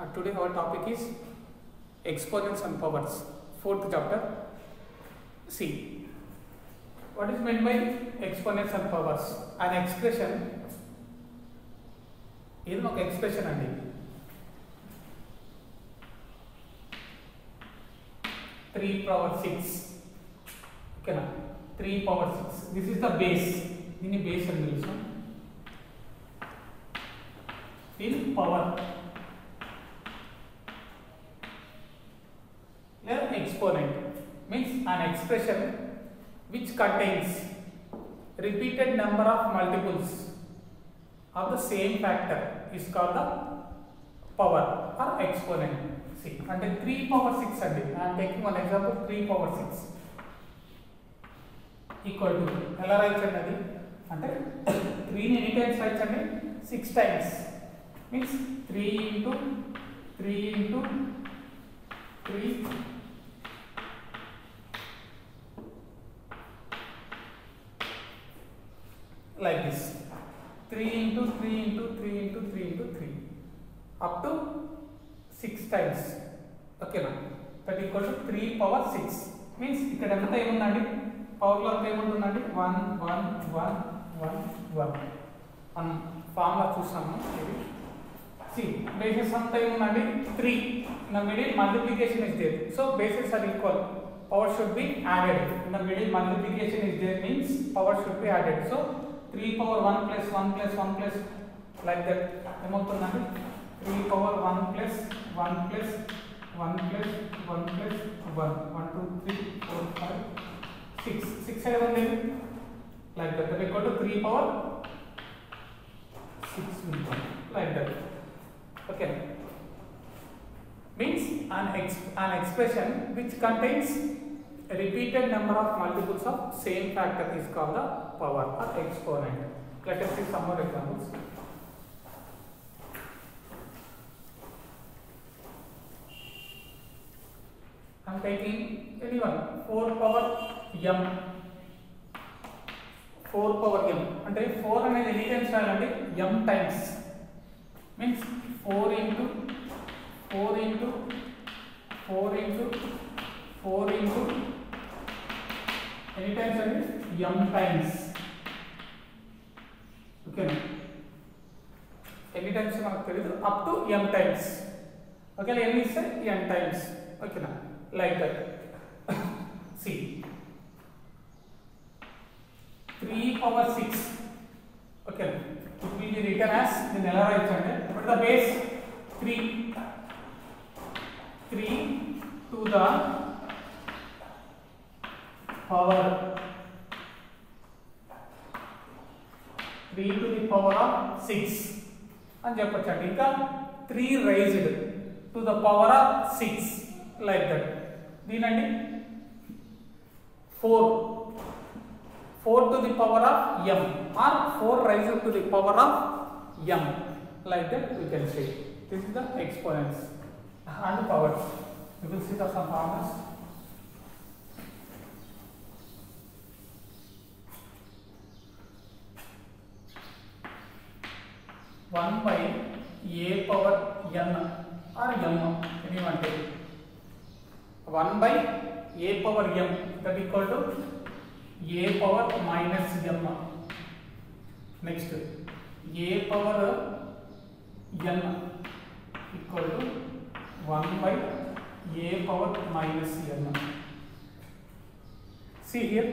Uh, today our topic is exponents and powers, fourth chapter. See, what is meant by exponents and powers? An expression ఇది ఒక expression అండి three power six ఓకేనా three power six this is the base దీన్ని base అని తెలుసు in power లేదా exponent means an expression which contains repeated number of multiples of the same factor is called the power or exponent see అంటే 3 power 6 అండి I'm taking one example 3 power 6 equal to ఎలా రాయొచ్చండి అది అంటే 3 ని ఎన్ని times రాయొచ్చండి 6 times means 3 into 3 into 3 like this 3 into 3 into 3 into 3 into 3 up to 6 times ఓకేనా that equal to three power six means ఇక్కడ ఎంత ఏముందండి పవర్లో ఎంత ఏముంటుందండి one one one one one మనం ఫార్ములా చూసాము ఇది సి బేసెస్ అంతా ఏముందండి three in the middle multiplication is there so bases are equal power should be added in the middle multiplication is there means power should be added so three power one plus one plus one plus like that ఏమవుతుందండి three power one plus one plus one plus one plus one one two three four five six six seven లేదు like that that equal to three power six like that okay means an, ex an expression which contains a repeated number of multiples of same factor is called the power or exponent. Let us see some more examples. I am taking anyone 4 power m 4 power m అంటే 4 అనేది ఎన్ని times రాయాలండి m times means 4 into 4 into 4 into 4 into ఎన్ని times అండి m times ఓకేనా ఎన్ని times మనకు తెలియదు అప్ టు m టైమ్స్ ఓకేనా ఎన్ని ఇస్తే m టైమ్స్ ఓకేనా like that see three power six ఓకేనా it will be return as దీన్ని ఎలా రాయొచ్చండి ఇప్పుడు the base three 3 to the power 3 to the power of 6 అని చెప్పొచ్చండి ఇంకా 3 raised to the power of 6 like that దీనండి 4 4 to the power of m or 4 raised to the power of m like that we can say this is the exponents and powers. We will see the some formulas. One by a power n or m anyone take. One by a power m that equal to a power minus m. Next a power n equal to 1 by a power minus n. See here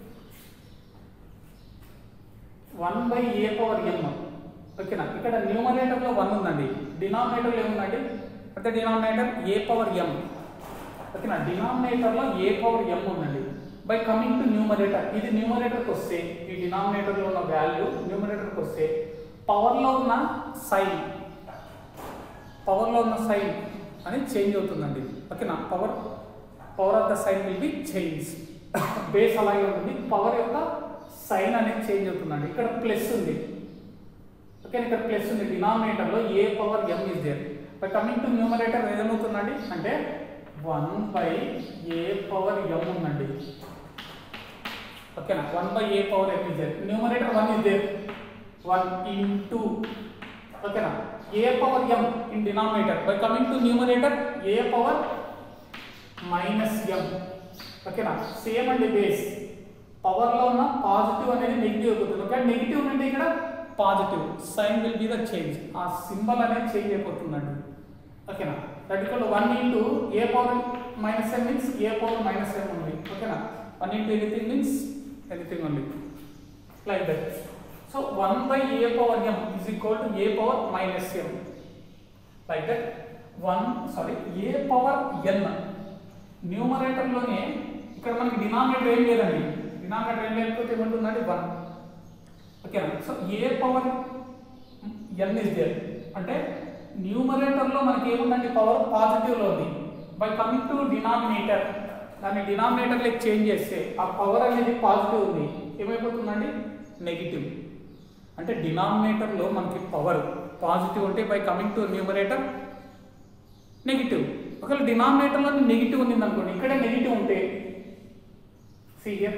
1 by a power m. ఓకేనా ఇక్కడ న్యూమరేటర్లో one ఉందండి డినామినేటర్లో ఏముందండి అంటే denominator ఏ power m ఓకేనా డినామినేటర్లో A power M ఉందండి by coming to numerator ఇది న్యూమరేటర్కి వస్తే ఈ డినామినేటర్లో ఉన్న వాల్యూ న్యూమరేటర్కి వస్తే పవర్లో ఉన్న సైన్ పవర్లో ఉన్న సైన్ అనేది చేంజ్ అవుతుందండి ఓకేనా power power of the sign will be change base అలాగే ఉంటుంది పవర్ యొక్క సైన్ అనేది చేంజ్ అవుతుందండి ఇక్కడ ప్లస్ ఉంది ఓకే ఇక్కడ ప్లస్ ఉంది డినామినేటర్లో A power M is there by coming to numerator ఏమవుతుందండి అంటే one by A power M ఉందండి ఓకేనా one by A power M is there numerator one is there one into ఓకేనా a power m in denominator by coming to numerator a power minus m ఓకేనా same అండి base power లో ఉన్న positive అనేది negative అయిపోతుంది okay negative అంటే ఇక్కడ positive sign will be the change ఆ సింబల్ అనేది చేంజ్ అయిపోతుందండి ఓకేనా that equal one into A power minus M means A power minus ఎం ఉంది ఓకేనా one into anything means anything only like that. So 1 by a power m is equal to a power minus m. Like that. 1 sorry a power n numerator లోనే ఇక్కడ మనకి denominator ఏం లేదండి denominator ఏం లేకపోతే ఏమంటుందండి 1 ఓకేనా so A power n is there అంటే న్యూమరేటర్ లో మనకి ఏముందండి పవర్ పాజిటివ్ లో ఉంది బై కమింగ్ టు డినామినేటర్ దాన్ని డినామినేటర్ లెక్క చేంజ్ చేస్తే ఆ పవర్ అనేది పాజిటివ్ ఉంది ఏమైపోతుందండి నెగిటివ్ అంటే డినామినేటర్ లో మనకి పవర్ పాజిటివ్ ఉంటే by coming to numerator negative ఒకవేళ డినామినేటర్ లో నెగిటివ్ ఉంది అనుకోండి ఇక్కడ నెగిటివ్ ఉంటే సిఎఫ్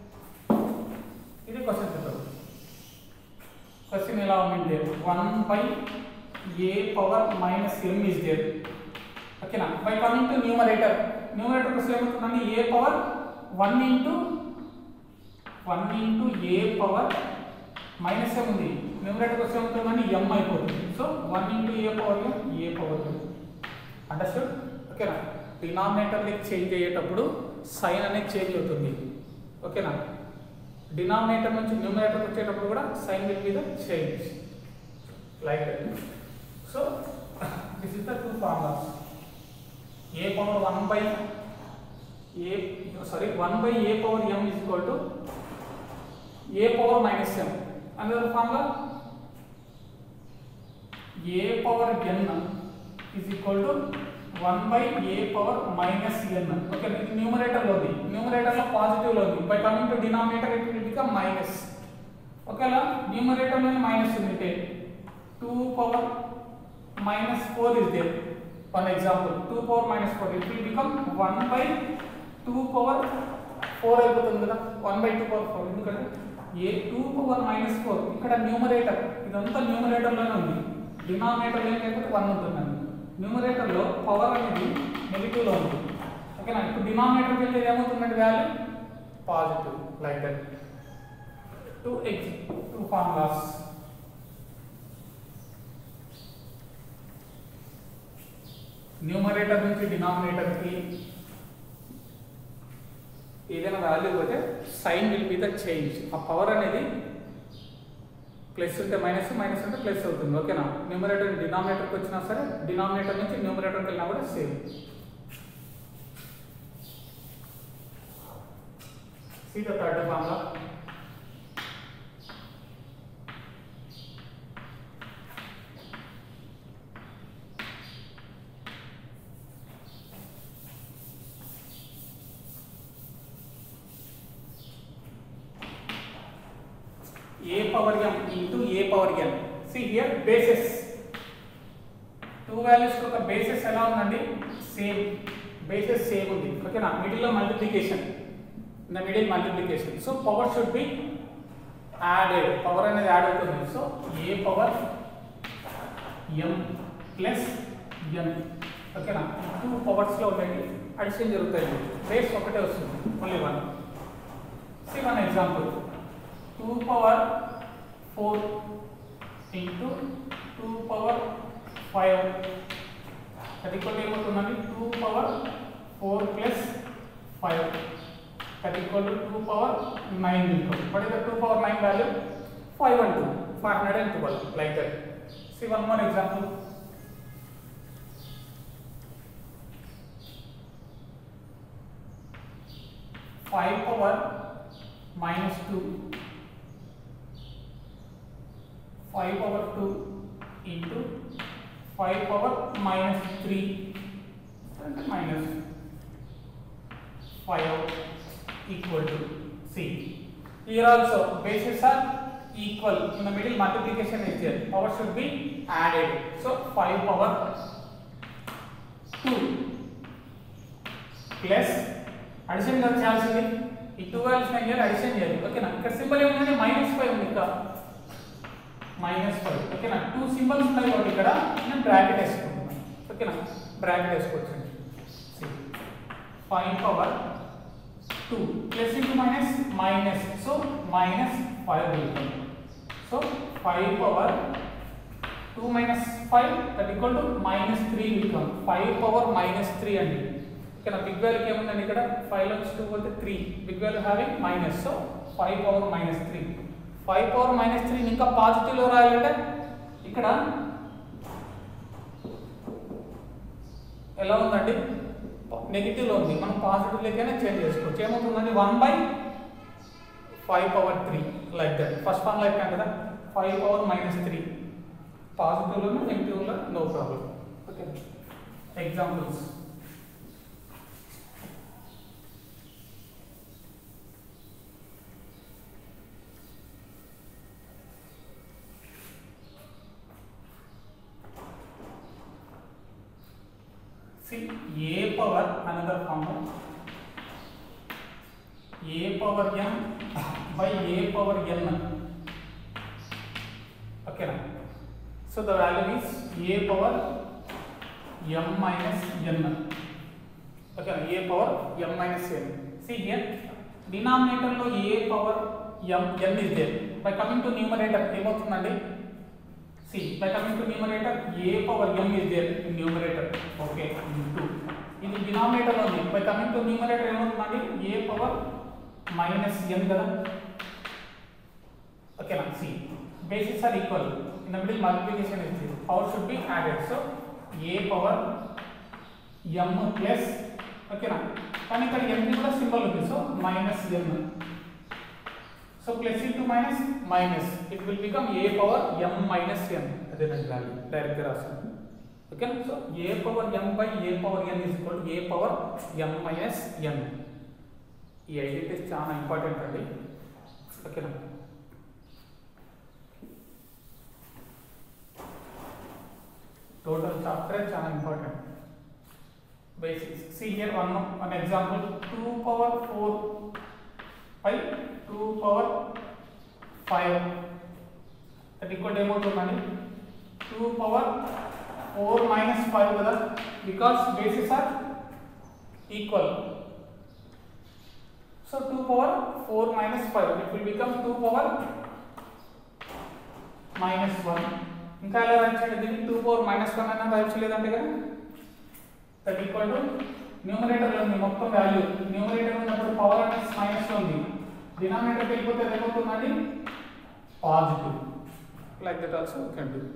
ఇది క్వశ్చన్ చూద్దాం క్వశ్చన్ ఎలా ఉంది one by A power minus M is there ఓకేనా by coming to numerator numerator question ఏమవుతుందండి a power one into one into A power minus ఎం ఉంది న్యూమరేటర్ క్వశ్చన్ ఏమవుతుందండి ఎం అయిపోతుంది so one into A power a power understood ఓకేనా denominator లెక్క change అయ్యేటప్పుడు sign అనేది change అవుతుంది ఓకేనా డినామినేటర్ నుంచి న్యూమరేటర్ వచ్చేటప్పుడు కూడా sign will be the change like that so this is the two formulas A power one by a sorry one by A power M is equal to a power minus m another formula a power n is equal to 1 by a power minus n okay ఇది numerator లో ఉంది numerator లో positive లో ఉంది by coming to denominator it will become minus ఓకేలా numerator లో minus ఉంది అంటే 2 power minus 4 is there one example 2 power minus 4 it will become 1 by 2 power 4 అయిపోతుంది కదా 1 బై 2 పవర్ 4 ఎందుకంటే ఏ 2 పవర్ మైనస్ 4 ఇక్కడ న్యూమరేటర్ ఇదంతా న్యూమరేటర్ లోనే ఉంది డినామినేటర్ లో లేకపోతే 1 ఉంటుందండి న్యూమరేటర్ లో పవర్ అనేది నెగిటివ్ లో ఉంది ఓకేనా ఇప్పుడు డినామినేటర్ వెళ్తే ఏమవుతుందండి value positive like that two ex two formulas numerator నుంచి డినామినేటర్ కి ఏదైనా వాల్యూ పోతే sign will be the change ఆ పవర్ అనేది ప్లస్ ఉంటే మైనస్ మైనస్ ఉంటే ప్లస్ అవుతుంది ఓకేనా న్యూమరేటర్ డినామినేటర్కి వచ్చినా సరే డినామినేటర్ నుంచి న్యూమరేటర్కి వెళ్ళినా కూడా same See the third formula. a power m into a power n. See here bases. Two values ఒక బేసిస్ ఎలా ఉందండి సేమ్ బేసిస్ సేమ్ ఉంది ఓకేనా మిడిల్ లో multiplication in the middle multiplication so power should be added power అనేది add అవుతుంది so ఏ power m plus n ఓకేనా two powers లో ఉన్నాయి అడిషన్ జరుగుతాయి బేస్ ఒకటే వస్తుంది only one see one example two power four into two power five అది equal ఏమవుతుందండి two power four plus five that equal to 2 power 9 will come. What is the 2 power 9 value? 5 and 2. 512 like that. See one more example. Five power minus two. Five power two into five power minus three and minus five equal to C. Here also bases are equal. In the middle multiplication is there. Power should be added. So 5 power 2 plus addition కదా చేయాల్సింది ఈ two values నేను చేయాలి addition చేయాలి ఓకేనా ఇక్కడ symbol ఏముందంటే minus five ఉంది ఇంకా మైనస్ ఫైవ్ ఓకేనా టూ సింబల్స్ ఉన్నాయి కాబట్టి ఇక్కడ నేను బ్రాకెట్ వేసుకుంటున్నాను ఓకేనా బ్రాకెట్ వేసుకోవచ్చండి five power two plus into minus minus so minus five వెళ్తుంది so five power two minus five that equal to minus three will five power minus three అండి ఓకేనా బిగ్ వాల్యూకి ఏముందండి ఇక్కడ ఫైవ్ నుంచి టూ పోతే three big value having minus so five power minus three five power minus three ఇంకా పాజిటివ్లో రాయాలంటే ఇక్కడ ఎలా ఉందండి నెగిటివ్లో ఉంది మనం పాజిటివ్ లెక్కనే చేంజ్ చేసుకోవచ్చు ఏమవుతుందండి one by five power three like that first one like కదా ఫైవ్ పవర్ మైనస్ త్రీ పాజిటివ్లో నెగిటివ్లో no problem okay examples See, a power another form of a power m by a power n. Okay, now. So the value is a power m minus n. Okay, now, a power m minus n. See here, denominator లో a power m n is there. By coming to numerator, ఏమవుతుందండి See, by coming to numerator, a power m is there in numerator. Okay, into. ఇది denominator లో ఉంది. By coming to numerator ఏమవుతుందండి? a power minus n కదా. Okay, now see. Bases are equal. In the middle multiplication is there. Power should be added. So, a power m plus. Okay, now. కానీ ఇక్కడ m కూడా symbol ఉంది. So, minus m. So plus into minus minus it will become a power m minus n అదేనండి value direct గా రాస్తాను okay so a power m by a power n is equal to a power m minus n ఈ identities చాలా important అండి ఓకేనా total chapter చాలా important basics see here one one example 2 power 4 పై two power five అది ఇంకోటి ఏమవుతుందండి two power four minus five కదా because bases are equal so two power four minus five it will become two power minus one ఇంకా ఎలా రాయించండి దీన్ని two power minus one అయినా రాయించలేదంటే కదా దట్ ఈక్వల్ టు న్యూమరేటర్ ఉంది మొత్తం వాల్యూ న్యూమరేటర్ ఉన్నప్పుడు power అనేది మైనస్ ఉంది డినామినేటర్ వెళ్ళిపోతే ఏమవుతుందండి positive like that also can do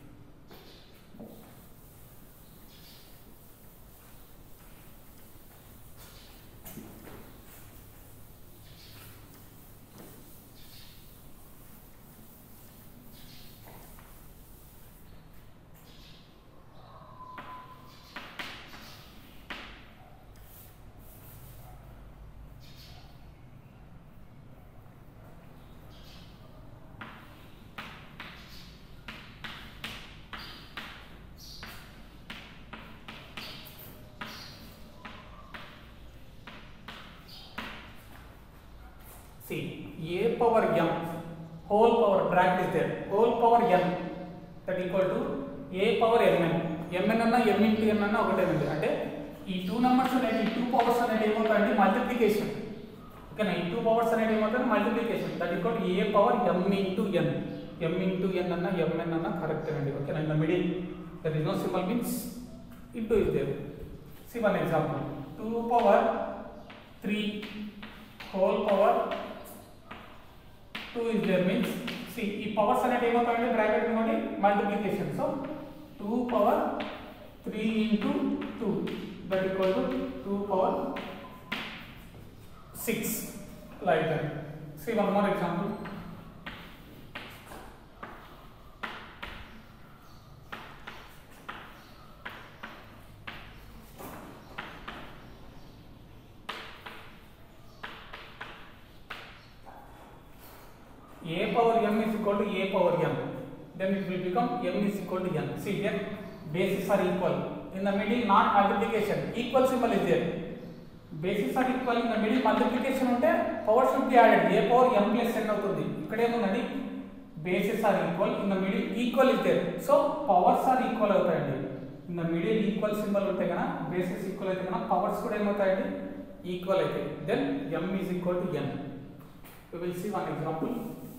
See, a power m whole power bracket is there. Whole power n that equal to a power mn. mn అన్న m into n అన్న ఒకటేనండి అంటే ఈ two numbers అనేవి ఈ two powers అనేది ఏమవుతాయంటే multiplication ఓకేనా ఈ టూ పవర్స్ అనేది ఏమవుతుంది multiplication that equal a power m into n m into n అన్న mn అన్న కరెక్ట్ అండి ఓకేనా in the middle there is no symbol means into is there see one example two power three whole power two is there means see ఈ powers అనేది ఏమవుతాయంటే bracket ఇవ్వండి multiplication so two power three into two that equal to two power six like that see one more example a power m is equal to a power m then it will become m is equal to n see here bases are equal in the middle not multiplication equal symbol is there bases are equal in the middle multiplication ఉంటే power should be added a power m plus n అవుతుంది ఇక్కడ ఏముందండి bases are equal in the middle equal is there so powers are equal అవుతాయండి in the middle equal symbol ఉంటే కనుక bases equal అయితే కనుక powers కూడా ఏమవుతాయండి ఈక్వల్ అవుతాయి then m is equal to n we will see one example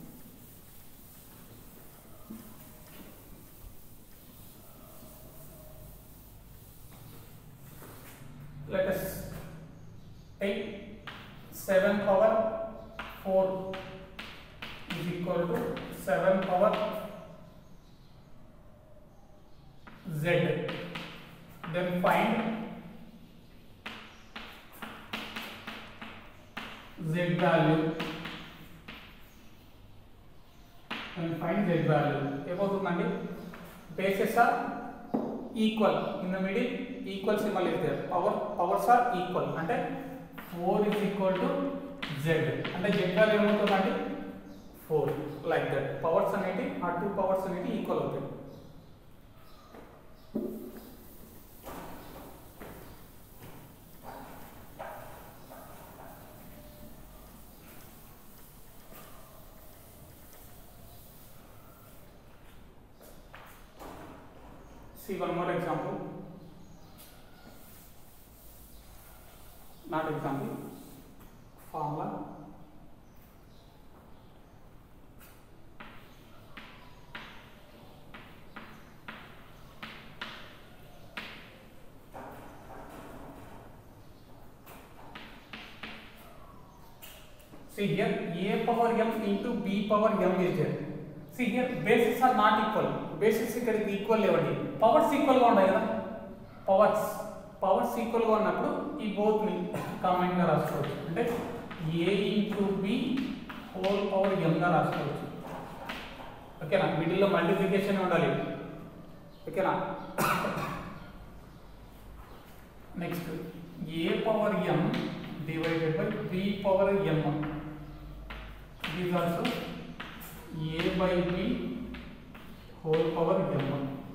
let us take 7 power 4 is equal to 7 power z then find z value and find z value ఏమవుతుందండి bases are equal in the middle equal symbol is there power powers are equal అంటే four is equal to z అంటే z value ఏమవుతుందండి four like that powers అనేవి ఆ two powers అనేవి equal అవుతాయి See one more example. Not example. Formula. See here, a power m into b power m is there. See here, bases are not equal. Bases ఇక్కడికి equal లేవండి powers equal గా ఉన్నాయి కదా powers powers equal గా ఉన్నప్పుడు ఈ both ని comment గా రాసుకోవచ్చు అంటే a into b whole power m గా రాసుకోవచ్చు ఓకేనా మిడిల్ లో మల్టిప్లికేషన్ ఉండాలి ఓకేనా next a power m divided by b power m is also a by B whole power m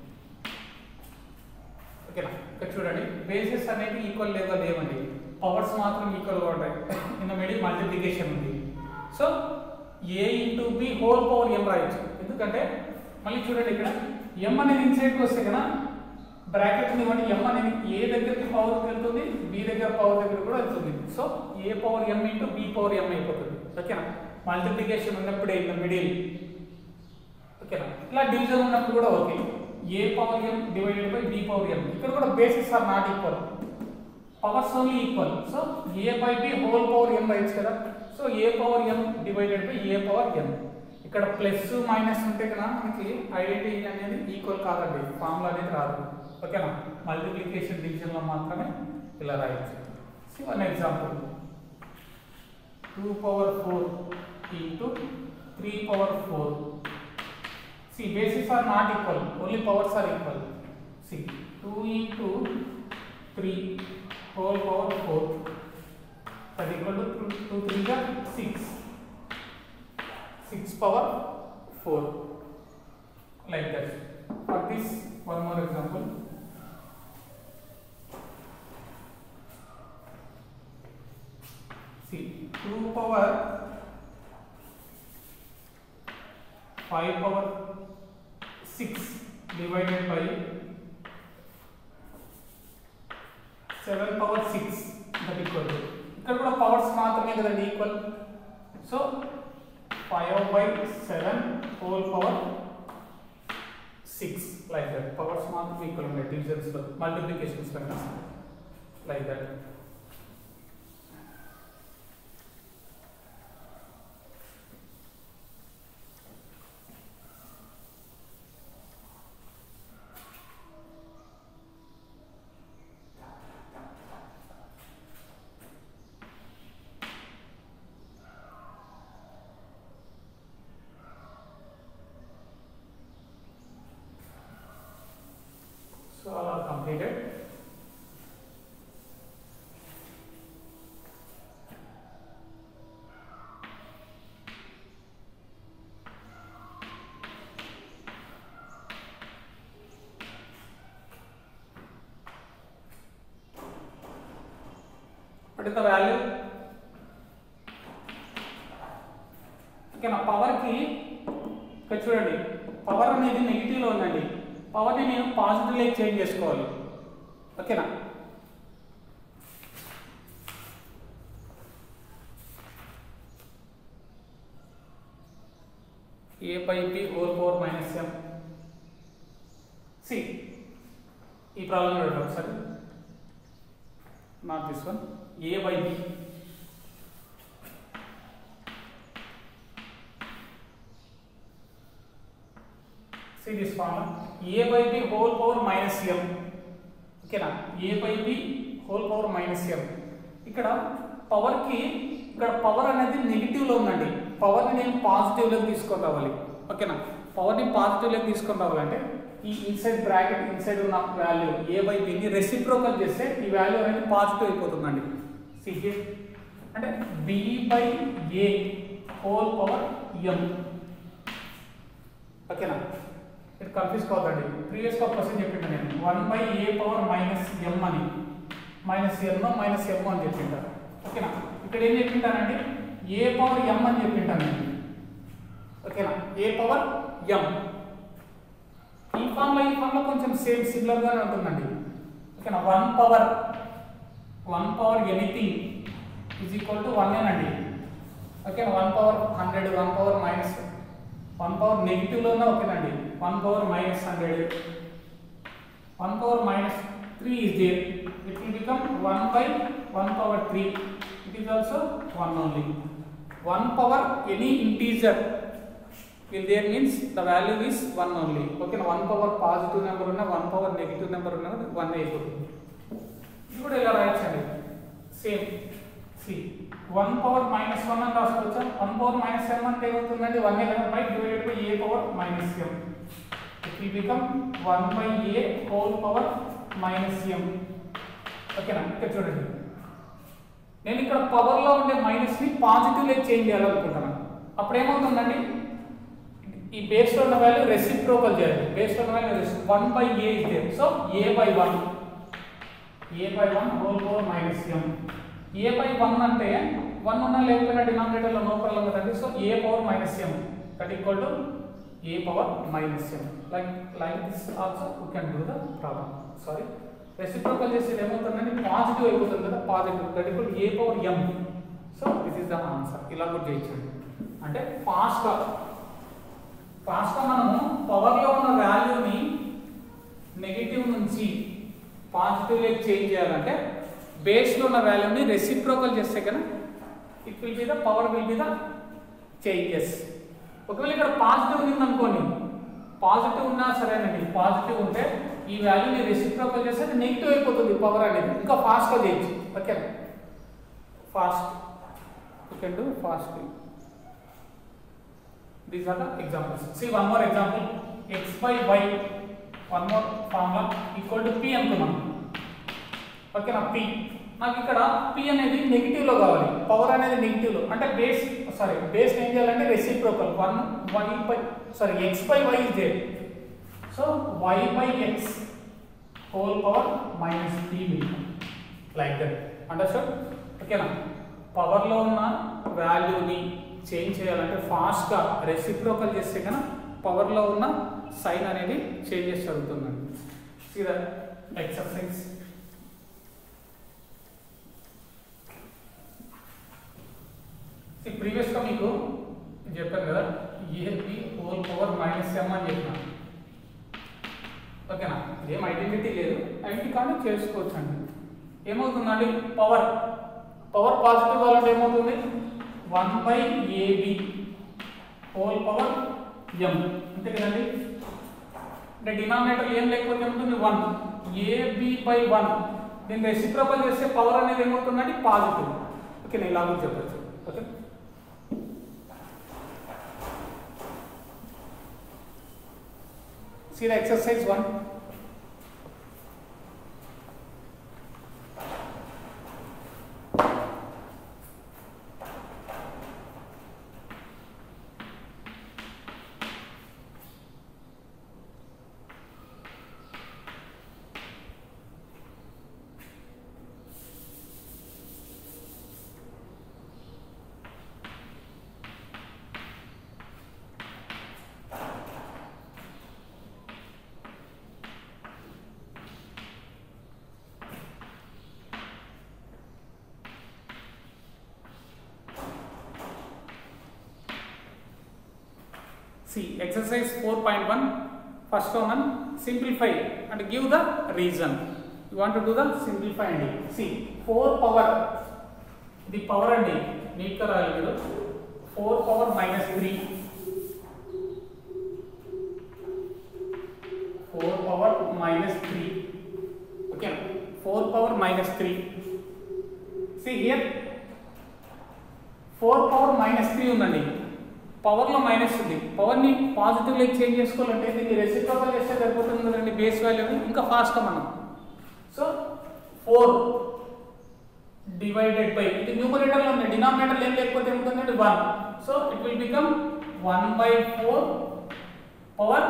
ఓకేనా ఇక్కడ చూడండి బేసెస్ అనేవి ఈక్వల్ లేదా లేవండి పవర్స్ మాత్రం ఈక్వల్గా ఉంటాయి ఇన్ మిడిల్ మల్టిప్లికేషన్ ఉంది so a into b whole power m రాయొచ్చు ఎందుకంటే మళ్ళీ చూడండి ఇక్కడ ఎం అనేది ఇన్సైడ్కి వస్తే కదా బ్రాకెట్ ఇవ్వండి ఎం అనేది ఏ దగ్గరికి పవర్ వెళ్తుంది బి దగ్గర పవర్ దగ్గర కూడా వెళ్తుంది సో ఏ power m into b power m అయిపోతుంది ఓకేనా మల్టిప్లికేషన్ ఉన్నప్పుడే ఇన్ మిడిల్ ఓకేనా ఇలా డివిజన్ ఉన్నప్పుడు కూడా okay a power m divided by b power m ఇక్కడ కూడా bases are not equal powers only equal so a by B whole power m writes కదా so A power m divided by A power m ఇక్కడ plus minus ఉంటే కదా మనకి identity అనేది equal కాదండి formula అనేది రాదు ఓకేనా మల్టిప్లికేషన్ డివిజన్ లో మాత్రమే ఇలా రాయొచ్చు see one example two power four into three power four see bases are not equal only powers are equal see two into three whole power 4 that equal to 2, 2 3 ga 6 6 power 4 like that for this one more example see 2 power 5 power 6 divided by seven power six that equal ఇక్కడ కూడా powers మాత్రమే కదండి equal so five by seven whole power six like that powers మాత్రం equal ఉన్నాయి divisions లో multiplications కన్నా like that So all are completed. What is the value? Okay నా పవర్కి ఇక్కడ చూడండి పవర్ అనేది నెగిటివ్లో ఉందండి పవర్ని నేను పాజిటివ్లోకి చేంజ్ చేసుకోవాలి ఓకేనా a by B whole power minus m see ఈ ప్రాబ్లం చూడండి ఒకసారి not this one a by b see this formula a by b whole power minus m ఓకేనా a by b whole power minus m ఇక్కడ power కి ఇక్కడ power అనేది negative లో ఉందండి పవర్ ని నేను పాజిటివ్ లోకి తీసుకొని రావాలి ఓకేనా పవర్ ని పాజిటివ్ లోకి తీసుకొని రావాలంటే ఈ ఇన్సైడ్ బ్రాకెట్ ఇన్సైడ్ ఉన్న వాల్యూ ఏ బై బిని రెసిప్రోకల్ చేస్తే ఈ వాల్యూ అనేది పాజిటివ్ అయిపోతుందండి సిహె అంటే b by A whole power m ఓకేనా ఇక్కడ కన్ఫ్యూజ్ కావద్దండి ప్రీవియస్గా క్వశ్చన్ చెప్పిండు నేను one by A power minus m అని మైనస్ ఎన్ మైనస్ ఎం అని చెప్పింటారు ఓకేనా ఇక్కడ ఏం చెప్పింటానండి ఏ పవర్ ఎం అని చెప్పింటానండి ఓకేనా ఏ పవర్ ఎం ఈ ఫామ్లో ఈ ఫామ్లో కొంచెం సేమ్ సిమిలర్గానే ఉంటుందండి ఓకేనా one power one power anything is equal to one ఏనండి ఓకేనా one power hundred one power minus one power నెగిటివ్లో ఉన్న ఓకేనండి one power minus hundred one power minus three is there it will become one by one power three it is also one only one power any integer will there means the value is 1 only ఓకే one power positive number ఉన్నా one power negative number ఉన్నా one అయిపోతుంది ఇది కూడా ఇలా రాయొచ్చండి same see one power minus one అని రాసుకోవచ్చా వన్ పవర్ మైనస్ ఎం అంటే ఏమవుతుందండి one a by divided by A power minus m it will become one by A whole power minus m ఓకేనా ఇక్కడ చూడండి నేను ఇక్కడ పవర్లో ఉండే మైనస్ని పాజిటివ్లోకి చేంజ్ చేయాలనుకుంటున్నాను అప్పుడు ఏమవుతుందండి ఈ బేస్ లో ఉన్న వాల్యూ రెసిప్రోకల్ చేయాలి బేస్ లో ఉన్న value one by a is there so a by one a by one whole power minus M a by one అంటే వన్ ఉన్న లేకపోయినా డినామినేటర్ లో నో ప్రాబ్లం కదండి so A power minus M that equal to a power minus m like like this also you can do the problem sorry reciprocal చేసేది ఏమవుతుందండి positive అయిపోతుంది కదా positive that equal a power m so this is the answer ఇలా కూడా చేయొచ్చండి అంటే ఫాస్ట్గా ఫాస్ట్గా మనము పవర్లో ఉన్న వాల్యూని నెగిటివ్ నుంచి పాజిటివ్లోకి చేంజ్ చేయాలంటే బేస్లో ఉన్న వాల్యూని రెసిప్రోకల్ చేస్తే కదా it will be the power will be the changes ఒకవేళ ఇక్కడ పాజిటివ్ ఉంది అనుకోండి పాజిటివ్ ఉన్నా సరేనండి పాజిటివ్ ఉంటే ఈ వాల్యూని రెసిప్రోకల్ చేస్తే అది నెగిటివ్ అయిపోతుంది పవర్ అనేది ఇంకా ఫాస్ట్గా చేయొచ్చు okay fast you can do fast these are the examples see one more example x by y one more formula equal to p అనుకున్నాం ఓకేనా p నాకు ఇక్కడ p అనేది నెగిటివ్ లో కావాలి పవర్ అనేది నెగిటివ్ లో అంటే బేస్ సారీ బేస్ ఏం చేయాలంటే reciprocal one y by sorry x by y is there so y by x whole power minus p like that understand ఓకేనా పవర్లో ఉన్న వాల్యూని చేంజ్ చేయాలంటే ఫాస్ట్గా రెసిప్రోకల్ చేస్తే కనుక పవర్లో ఉన్న సైన్ అనేది చేంజెస్ జరుగుతుందండి సీ ద ఎక్సర్సైజ్ ప్రీవియస్గా మీకు చెప్పాను కదా a p whole power minus m అని చెప్పిన ఓకేనా ఏం ఐడెంటిటీ లేదు ఐడెంటిటీ కానీ చేసుకోవచ్చు అండి ఏమవుతుందండి పవర్ పవర్ పాజిటివ్ వాళ్ళంటే ఏమవుతుంది one by AB whole power M అంతే కదండి అంటే డినామినేటర్ ఏం లేకపోతే ఉంటుంది వన్ ఏబి బై వన్ దీన్ని రెసిప్రోకల్ చేస్తే పవర్ అనేది ఏమవుతుందండి పాజిటివ్ ఓకే నేను ఇలా కూడా చెప్పచ్చు okay See the exercise one. See, exercise 4.1, first one, simplify and give the reason. You want to do the simplify and see 4 power, the power and need ka రాయాలి మీరు 4 power minus 3, 4 power minus 3, okay, 4 power minus 3. See here, 4 power minus 3 ఉందండి పవర్లో minus ఉంది పవర్ని పాజిటివ్లో change చేసుకోవాలంటే దీన్ని reciprocal చేస్తే సరిపోతుంది కదండి బేస్ వాల్యూని ఇంకా ఫాస్ట్గా మనం సో ఫోర్ డివైడెడ్ బై ఇది న్యూమరేటర్లో ఉంది డినామినేటర్ ఏం లేకపోతే ఏముంటుందంటే one so it will become one by four power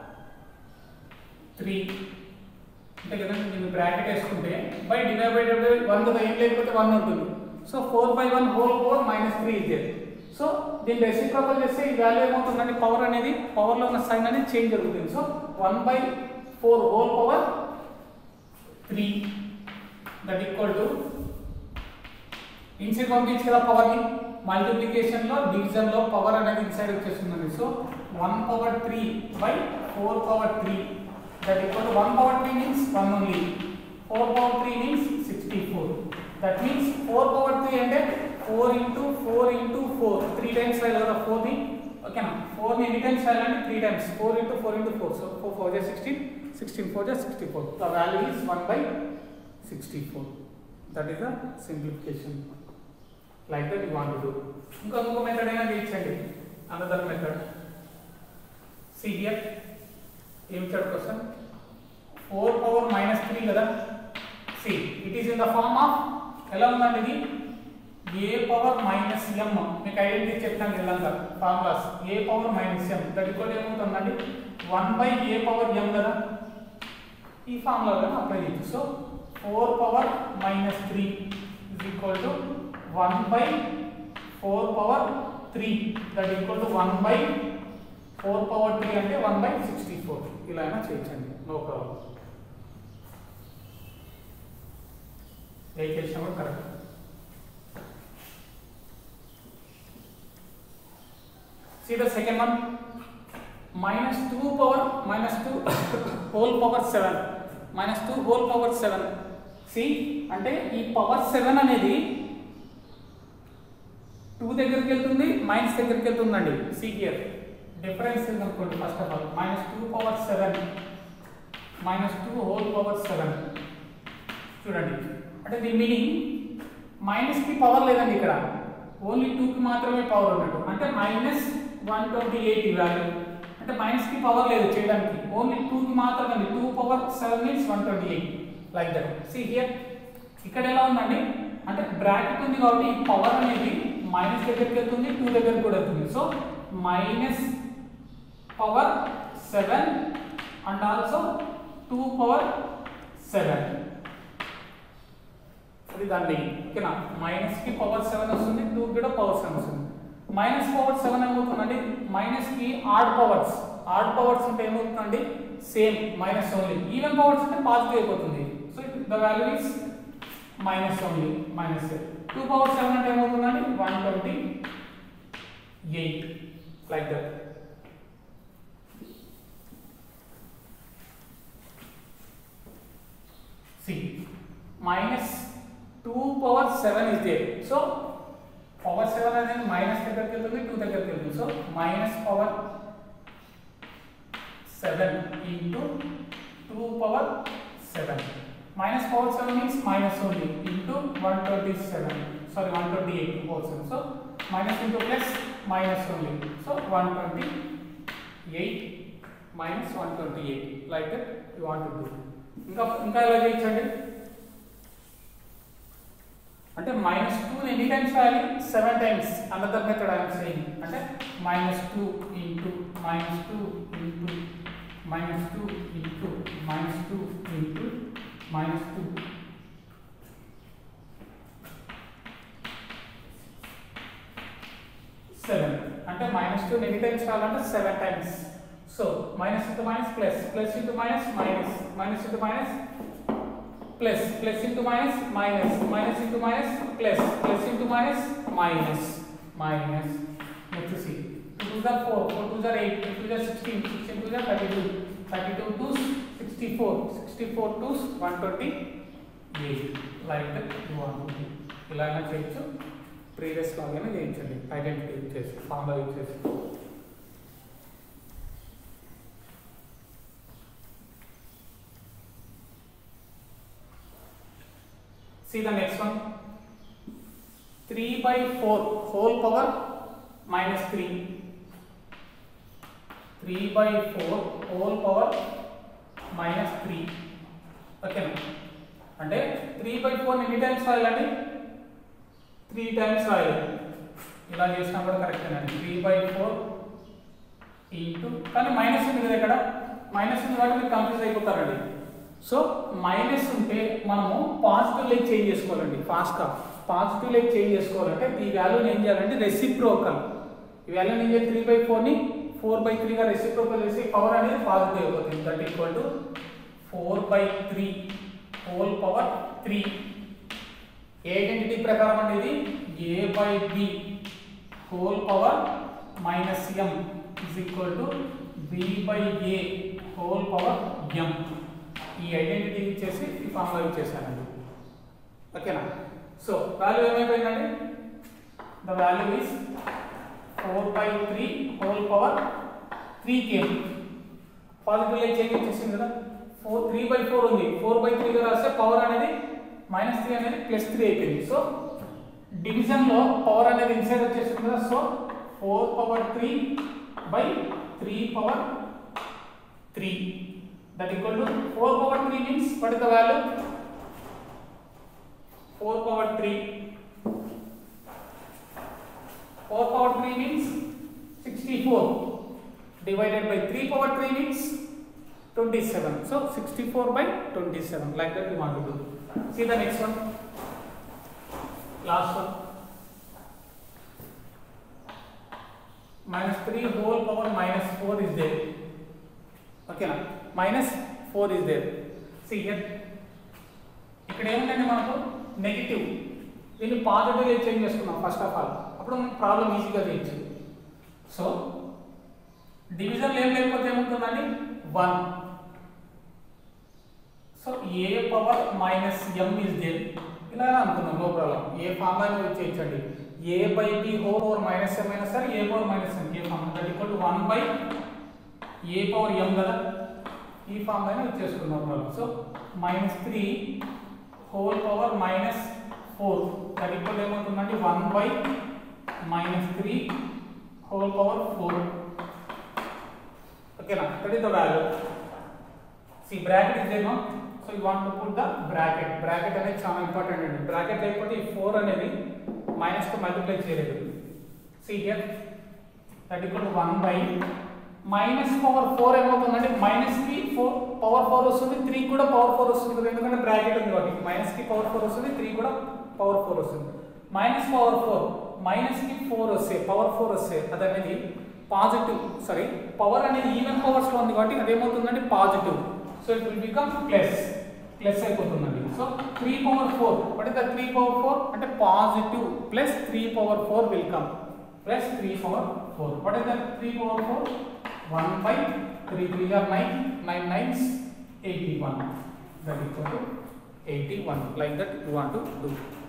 three అంతే కదండి నేను బ్రాకెట్ వేసుకుంటే బై డివైడెడ్ బై వన్ కదా ఏం లేకపోతే వన్ ఉంటుంది so four by one whole four minus three ఇదే సో దీన్ని రెసిప్రోకల్ చేస్తే ఈ వాల్యూ ఏమవుతుందంటే పవర్ అనేది పవర్లో ఉన్న సైన్ అనేది చేంజ్ జరుగుతుంది so one by four whole power three that equal to inside పంపించి కదా పవర్ని మల్టిప్లికేషన్లో డివిజన్లో పవర్ అనేది ఇన్సైడ్ వచ్చేస్తుందండి so one power three by four power three that equal to one power three means one only four power three means sixty four that means four power three అంటే four into four into four three times రాయాలి కదా ఫోర్ని ఓకేనా ఫోర్ని ఎన్ని times రాయాలంటే three times four into four into four so four four జా sixteen sixteen four జా sixty four the value is one by sixty four that is the simplification like that you want do ఇంకా ఇంకో method అయినా చేయించండి another method see here ఏం ఇచ్చాడు question four power minus three కదా see it is in the form of ఎలా ఉందండి ఇది ఏ పవర్ మైనస్ ఎం మీకు ఐడెంటిటీ చెప్తాను ఇదంతా formulas A power minus M that equal ఏమవుతుందండి one by A power M కదా ఈ ఫార్ములా అప్లై చేయొచ్చు so four power minus three is equal to one by four power three that equal to one by four power three అంటే one by sixty four ఇలా అయినా చేయించండి no problem ఏ చేసినా కూడా correct See the second one minus 2 power minus 2 whole power 7 minus 2 whole power 7 see అంటే ఈ power 7 అనేది 2 దగ్గరికి వెళ్తుంది మైనస్ దగ్గరికి వెళ్తుందండి సి హియర్ డిఫరెన్స్ అనుకోండి first of all minus two power seven minus two whole power seven చూడండి అంటే దీని మీనింగ్ మైనస్కి పవర్ లేదండి ఇక్కడ ఓన్లీ టూకి మాత్రమే పవర్ ఉన్నట్టు అంటే minus one twenty eight value అంటే మైనస్కి పవర్ లేదు చేయడానికి ఓన్లీ టూకి మాత్రమే two power seven means one twenty eight like that see here ఇక్కడ ఎలా ఉందండి అంటే బ్రాకెట్ ఉంది కాబట్టి ఈ పవర్ అనేది మైనస్ దగ్గరికి వెళ్తుంది టూ దగ్గరికి కూడా వెళ్తుంది so minus power seven and also two power seven అది దాన్ని ఓకేనా మైనస్ కి పవర్ సెవెన్ వస్తుంది టూ కూడా పవర్ సెవెన్ వస్తుంది మైనస్ పవర్ సెవెన్ ఏమవుతుందండి మైనస్ కి ఆడ్ పవర్స్ ఆడ్ పవర్స్ ఉంటే ఏమవుతుందండి same minus only even powers అంటే పాజిటివ్ అయిపోతుంది so the value is minus only minus two power seven అంటే ఏమవుతుందండి one twenty eight like that See, minus 2 power 7 is there. So, power 7 అనేది minus దగ్గరికి వెళ్తుంది 2 దగ్గరికి వెళ్తుంది so minus power 7 into 2 power 7 minus power 7 means minus only into 127 sorry 128 power 7 so minus into plus minus only so 128 minus 128 like that you want to do ఇంకా ఇంకా ఎలా చేయించండి అంటే మైనస్ టూ ఎన్ని టైమ్స్ రాయాలి seven times another method I'm saying అంటే minus two into minus two into minus two into minus two into minus two seven అంటే minus two ఎన్ని టైమ్స్ రావాలంటే seven times so minus into minus plus plus into minus minus minus into minus plus plus into minus minus minus into minus plus plus into minus minus minus next see two 2 are 4, 4 2 are 8, 8 2 are 16, 16 2 are 32, 32 2s 64, 64 2s 128. Like that you want to do. ఇలా అయినా చేయొచ్చు previous లాగానే చేయించండి identity use చేసి formula use చేసి See the next one. 3 by 4 whole power minus 3. 3 by 4 whole power minus 3. ఓకేనా అంటే three by four ఎన్ని టైమ్స్ రాయాలండి త్రీ టైమ్స్ రాయాలి ఇలా చేసినా కూడా కరెక్టేనండి త్రీ బై ఫోర్ ఇంటూ కానీ మైనస్ ఉంది కదా ఇక్కడ మైనస్ ఉంది కాబట్టి మీరు కన్ఫ్యూజ్ అయిపోతారండి సో మైనస్ ఉంటే మనము పాజిటివ్ లెగ్ చేంజ్ చేసుకోవాలండి ఫాస్ట్గా పాజిటివ్ లెగ్ చేంజ్ చేసుకోవాలంటే ఈ వాల్యూని ఏం చేయాలంటే రెసిప్రోకల్ ఈ వాల్యూని ఏం చేయాలి త్రీ బై ఫోర్ని ఫోర్ బై త్రీగా రెసిప్రోకల్ చేసి పవర్ అనేది పాజిటివ్ అయిపోతుంది that equal to four by three whole power three ఏ ఐడెంటిటీ ప్రకారం అనేది A by B whole power minus M is equal to B by A whole power M ఈ identity ఇచ్చేసి ఈ ఫార్ములా ఇచ్చేసానండి ఓకేనా సో వాల్యూ ఏమైపోయిందండి the value is four by three whole power three came positive light change ఇచ్చేసింది కదా four three by four ఉంది four by త్రీగా రాస్తే పవర్ అనేది మైనస్ త్రీ అనేది ప్లస్ త్రీ అయిపోయింది సో డివిజన్లో పవర్ అనేది ఇన్సైడ్ వచ్చేసింది కదా so four power three by three power three that equal to 4 power 3 means what is the value 4 power 3 4 power 3 means 64 divided by 3 power 3 means 27 so 64 by 27 like that we want to do see the next one last one minus 3 whole power minus 4 is there okay na minus four is there see here ఇక్కడ ఏముందండి మనకు negative దీన్ని పాజిటివ్గా change చేసుకున్నాం first of all అప్పుడు మనకు problem ఈజీగా చేయొచ్చు సో డివిజన్ ఏం లేకపోతే ఏముంటుందండి one so A power minus M is there ఇలా అనుకున్నాం నో ప్రాబ్లం ఏ ఫార్ములా యూజ్ చేయొచ్చండి A by B whole power minus M అయినా సరే ఏ పవర్ మైనస్ ఎం ఏ formula that equal to one by A power M కదా ఈ form అయినా వచ్చేసుకున్నాం మనం so minus three whole power minus four that equal ఏమవుతుందండి one by minus three whole power four ఓకేనా that is the value see bracket is దేమో so you want to put the bracket bracket అనేది చాలా important అండి bracket లేకపోతే ఈ four అనేది minus తో మల్టిప్లై చేయలేదు see here that equal to one by minus power four ఏమవుతుందంటే మైనస్ కి ఫోర్ పవర్ ఫోర్ వస్తుంది త్రీ కూడా పవర్ ఫోర్ వస్తుంది కదా ఎందుకంటే బ్రాకెట్ ఉంది కాబట్టి మైనస్ కి పవర్ ఫోర్ వస్తుంది త్రీ కూడా పవర్ ఫోర్ వస్తుంది మైనస్ పవర్ ఫోర్ మైనస్ కి ఫోర్ వస్తే పవర్ ఫోర్ వస్తే అది అనేది పాజిటివ్ సారీ పవర్ అనేది ఈవెన్ పవర్స్ లో ఉంది కాబట్టి అదేమవుతుందంటే positive so it will become plus plus అయిపోతుందండి so three power four what is the three power four అంటే positive plus three power four will come plus three power four what is the three power four 1 by 3 3 are 9 9 nines 81 that equal to 81 like that you want to do